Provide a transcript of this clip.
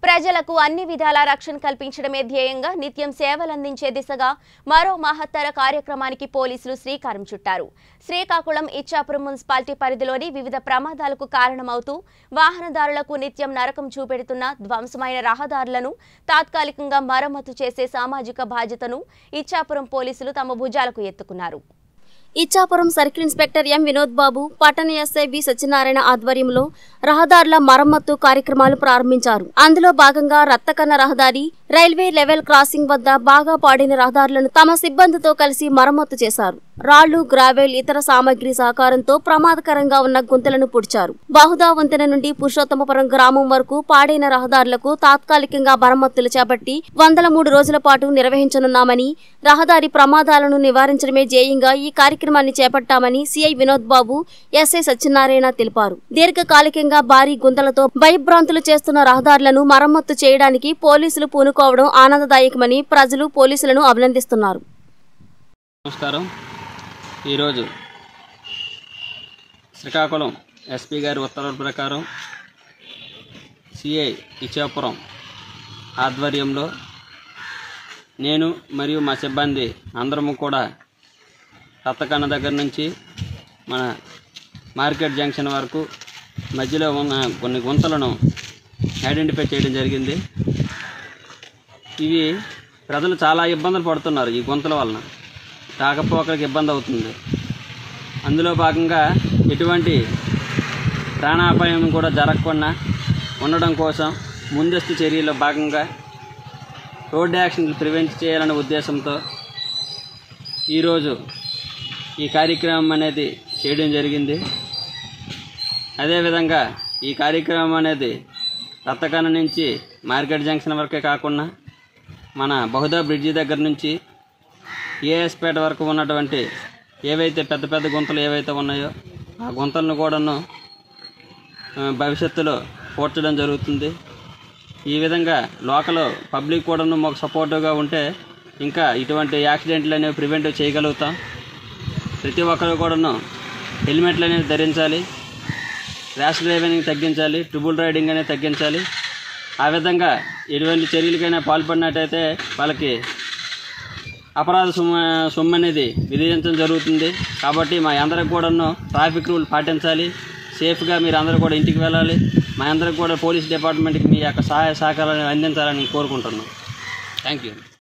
ప్రజలకు అన్ని విధాల రక్షణ కల్పించడమే ధ్యేయంగా నిత్యం సేవలందించే దిశగా మరో మహత్తర కార్యక్రమానికి పోలీసులు శ్రీకారం చుట్టారు శ్రీకాకుళం ఇచ్చాపురం మున్సిపాలిటీ పరిధిలోని వివిధ ప్రమాదాలకు కారణమవుతూ వాహనదారులకు నిత్యం నరకం చూపెడుతున్న ధ్వంసమైన రహదారులను తాత్కాలికంగా మరమ్మతు చేసే సామాజిక బాధ్యతను ఇచ్చాపురం పోలీసులు తమ భుజాలకు ఎత్తుకున్నారు Ichchapuram circle inspector M Vinod Babu పట్టణ ఎస్ఐ బి సత్యనారాయణ ఆధ్వర్యంలో రహదారుల మరమ్మత్తు కార్యక్రమాలు ప్రారంభించారు అందులో భాగంగా రత్తకన్న రహదారి రైల్వే లెవెల్ క్రాసింగ్ వద్ద బాగా పాడిన రహదారులను తమ సిబ్బందితో కలిసి మరమ్మతు చేశారు రాళ్లు గ్రావెల్ ఇతర సామాగ్రి సహకారంతో ప్రమాదకరంగా ఉన్న గుంతలను పుడిచారు బాహుదా వంతెన నుండి పురుషోత్తమపురం గ్రామం వరకు పాడైన రహదారులకు తాత్కాలికంగా మరమ్మతులు చేపట్టి వందల మూడు రోజుల పాటు నిర్వహించనున్నామని రహదారి ప్రమాదాలను నివారించడమే ధ్యేయంగా ఈ కార్యక్రమాన్ని చేపట్టామని సిఐ వినోద్ బాబు ఎస్ఐ సత్యనారాయణ తెలిపారు దీర్ఘకాలికంగా భారీ గుంతలతో భయభ్రాంతులు చేస్తున్న రహదారులను మరమ్మత్తు చేయడానికి పోలీసులు పూనుకోవడం ఆనందదాయకమని ప్రజలు పోలీసులను అభినందిస్తున్నారు నమస్కారం ఈరోజు శ్రీకాకుళం ఎస్పీ గారి ఉత్తర్వుల ప్రకారం సిఐ ఇచ్చాపురం ఆధ్వర్యంలో నేను మరియు మా సిబ్బంది అందరము కూడా రత్తకన్న దగ్గర నుంచి మన మార్కెట్ జంక్షన్ వరకు మధ్యలో ఉన్న కొన్ని గుంతలను ఐడెంటిఫై చేయడం జరిగింది ఇవి ప్రజలు చాలా ఇబ్బందులు పడుతున్నారు ఈ గుంతల వలన రాకపోకలకు ఇబ్బంది అవుతుంది అందులో భాగంగా ఎటువంటి ప్రాణాపాయం కూడా జరగకుండా ఉండడం కోసం ముందస్తు చర్యల్లో భాగంగా రోడ్ యాక్సిడెంట్లు ప్రివెంట్ చేయాలనే ఉద్దేశంతో ఈరోజు ఈ కార్యక్రమం అనేది చేయడం జరిగింది అదేవిధంగా ఈ కార్యక్రమం అనేది రత్తకాన నుంచి మార్కెట్ జంక్షన్ వరకే కాకుండా మన బహుదా బ్రిడ్జి దగ్గర నుంచి ఏఎస్పేట వరకు ఉన్నటువంటి ఏవైతే పెద్ద పెద్ద గుంతలు ఏవైతే ఉన్నాయో ఆ గుంతలను కూడాను ఆ, భవిష్యత్తులో పూడ్చడం జరుగుతుంది ఈ విధంగా లోకల్ పబ్లిక్ కూడాను మాకు సపోర్టివ్గా ఉంటే ఇంకా ఇటువంటి యాక్సిడెంట్లు అనేవి ప్రివెంట్ చేయగలుగుతాం ప్రతి ఒక్కరు కూడాను హెల్మెట్లు అనేవి ధరించాలి ర్యాష్ డ్రైవింగ్ తగ్గించాలి ట్రిబుల్ రైడింగ్ అనేది తగ్గించాలి ఆ విధంగా ఎటువంటి చర్యలకైనా పాల్పడినట్టయితే వాళ్ళకి అపరాధ సొమ్ము సొమ్ము అనేది విధించడం జరుగుతుంది కాబట్టి మా అందరికి కూడాను ట్రాఫిక్ రూల్ పాటించాలి సేఫ్గా మీరు అందరూ కూడా ఇంటికి వెళ్ళాలి మా అందరికి కూడా పోలీస్ డిపార్ట్మెంట్కి మీ యొక్క సహాయ సహకారాన్ని అందించాలని కోరుకుంటున్నాం థ్యాంక్ యూ